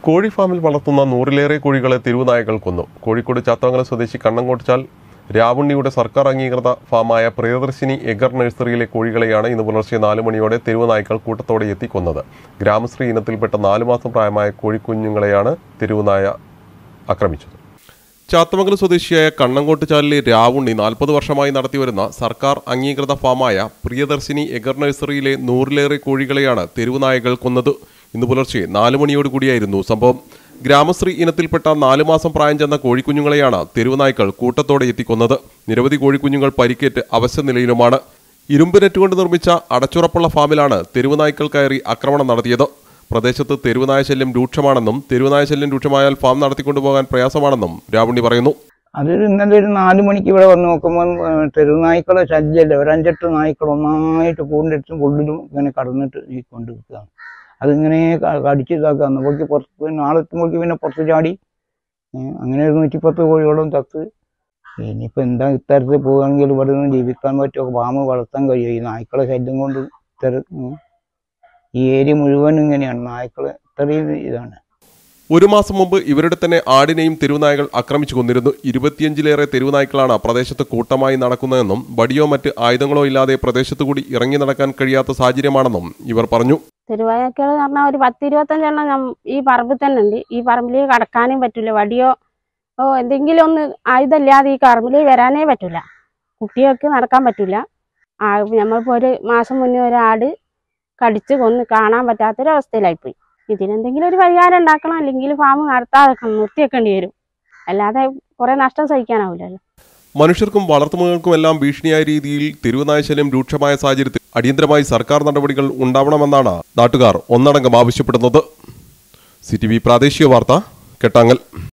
കോഴി ഫാമിൽ വളർത്തുന്ന നൂറിലേറെ കോഴികളെ തെരുവുനായകൾ കൊന്നു കോഴിക്കോട് ചാത്തമംഗലം സ്വദേശി കണ്ണങ്കോട്ടുചാൽ രാവുണ്ണിയുടെ സർക്കാർ അംഗീകൃത ഫാമായ പ്രിയദർശിനി എഗർ നഴ്സറിയിലെ കോഴികളെയാണ് ഇന്ന് പുലർച്ചെ നാല് മണിയോടെ തെരുവുനായ്ക്കൾ കൂട്ടത്തോടെ എത്തിക്കൊന്നത് ഗ്രാമശ്രീ ഇനത്തിൽപ്പെട്ട നാലു മാസം പ്രായമായ കോഴിക്കുഞ്ഞുങ്ങളെയാണ് തെരുവുനായ ആക്രമിച്ചത് ചാത്തമംഗലം സ്വദേശിയായ കണ്ണങ്കോട്ടുചാലിലെ രാവുണ്ണി നാൽപ്പത് വർഷമായി നടത്തിവരുന്ന സർക്കാർ അംഗീകൃത ഫാമായ പ്രിയദർശിനി എഗർ നഴ്സറിയിലെ നൂറിലേറെ കോഴികളെയാണ് തെരുവുനായകൾ കൊന്നത് ഇന്ന് പുലർച്ചെ നാല് മണിയോടുകൂടിയായിരുന്നു സംഭവം ഗ്രാമശ്രീ ഇനത്തിൽപ്പെട്ട നാലു മാസം പ്രായം ചെന്ന കോഴിക്കുഞ്ഞുങ്ങളെയാണ് തെരുവുനായ്ക്കൾ കൂട്ടത്തോടെ എത്തിക്കൊന്നത് നിരവധി കോഴിക്കുഞ്ഞുങ്ങൾ പരിക്കേറ്റ് അവശ നിലയിലുമാണ് ഇരുമ്പ് നെറ്റ് കൊണ്ട് നിർമ്മിച്ച അടച്ചുറപ്പുള്ള ഫാമിലാണ് തെരുവുനായ്ക്കൾ കയറി ആക്രമണം നടത്തിയത് പ്രദേശത്ത് തെരുവുനായ ശല്യം രൂക്ഷമാണെന്നും തെരുവുനായ ശല്യം രൂക്ഷമായാൽ ഫാം നടത്തിക്കൊണ്ടുപോകാൻ പ്രയാസമാണെന്നും രാവുണ്ണി പറയുന്നു അത് ഇന്നലെ ഒരു നാല് മണിക്ക് ഇവിടെ വന്ന് നോക്കുമ്പോൾ തെരുവുനായ്ക്കളെ ശല്യമല്ല ഒരു അഞ്ചെട്ട് നായ്ക്കൾ ഒന്നായിട്ട് കൂടിൻ്റെ ഉള്ളിലും ഇങ്ങനെ കടന്നിട്ട് ഈ കൊണ്ട് നിൽക്കുകയാണ് അതിങ്ങനെ ക- കടിച്ച് ഇതാക്കുക അന്നപ്പോഴേക്ക് പുറത്ത് നാളെത്തുമ്പോഴേക്ക് പിന്നെ പുറത്ത് ചാടി ഏ, അങ്ങനെ ഒരു നൂറ്റിപ്പത്ത് കോഴികളും ചത്ത് ഇനിയിപ്പോൾ എന്താ ഇത്തരത്തിൽ പോവുകയാണെങ്കിൽ ഇവിടെ നിന്ന് ജീവിക്കാൻ പറ്റുമോ ഫാം വളർത്താൻ കഴിയും ഈ നായ്ക്കളെ ശല്യം കൊണ്ട് ഇത്തര ഉം. ഈ ഏരിയ മുഴുവൻ ഇങ്ങനെയാണ് നായ്ക്കളെ ഇത്രയും ഇതാണ് ഒരു മാസം മുമ്പ് ഇവരുടെ തന്നെ ആടിനെയും തെരുവുനായകൾ ആക്രമിച്ചു കൊന്നിരുന്നു ഇരുപത്തിയഞ്ചിലേറെ തെരുവുനായ്ക്കളാണ് പ്രദേശത്ത് കൂട്ടമായി നടക്കുന്നതെന്നും വടിയോ മറ്റ് ആയുധങ്ങളോ ഇല്ലാതെ പ്രദേശത്തു കൂടി ഇറങ്ങി നടക്കാൻ കഴിയാത്ത സാഹചര്യമാണെന്നും ഇവർ പറഞ്ഞു തെരുവായക്കൾ എന്ന് പറഞ്ഞാൽ ഒരു പത്ത് ഇരുപത്തഞ്ചെണ്ണം നം- ഈ പറമ്പിൽ തന്നെ ഉണ്ട് ഈ പറമ്പിൽ കടക്കാനും പറ്റില്ല വടിയോ ഓ എന്തെങ്കിലും ഒന്ന് ആയുധമില്ലാതെ ഈ പറമ്പിൽ വരാനേ പറ്റില്ല കുട്ടികൾക്ക് നടക്കാൻ പറ്റില്ല ആ നമ്മളിപ്പോൾ ഒരു മാസം മുന്നേ ഒരു ആട് കടിച്ച് കൊന്ന് കാണാൻ പറ്റാത്തൊരവസ്ഥയിലായിപ്പോയി ഇതിനെന്തെങ്കിലും ഒരു പരിഹാരം ഉണ്ടാക്കണം അല്ലെങ്കിൽ ഫാം നടത്താതെ നിർത്തിവെക്കേണ്ടി വരും അല്ലാതെ കുറേ നഷ്ടം സഹിക്കാനാവില്ലല്ലോ മനുഷ്യർക്കും വളർത്തുമൃഗങ്ങൾക്കുമെല്ലാം ഭീഷണിയായ രീതിയിൽ തെരുവുനായ ശല്യം രൂക്ഷമായ സാഹചര്യത്തിൽ അടിയന്തരമായി സർക്കാർ നടപടികൾ ഉണ്ടാവണമെന്നാണ് നാട്ടുകാർ ഒന്നടങ്കം ആവശ്യപ്പെടുന്നത് സി ടി വി പ്രാദേശിക വാർത്ത കെട്ടാങ്ങൽ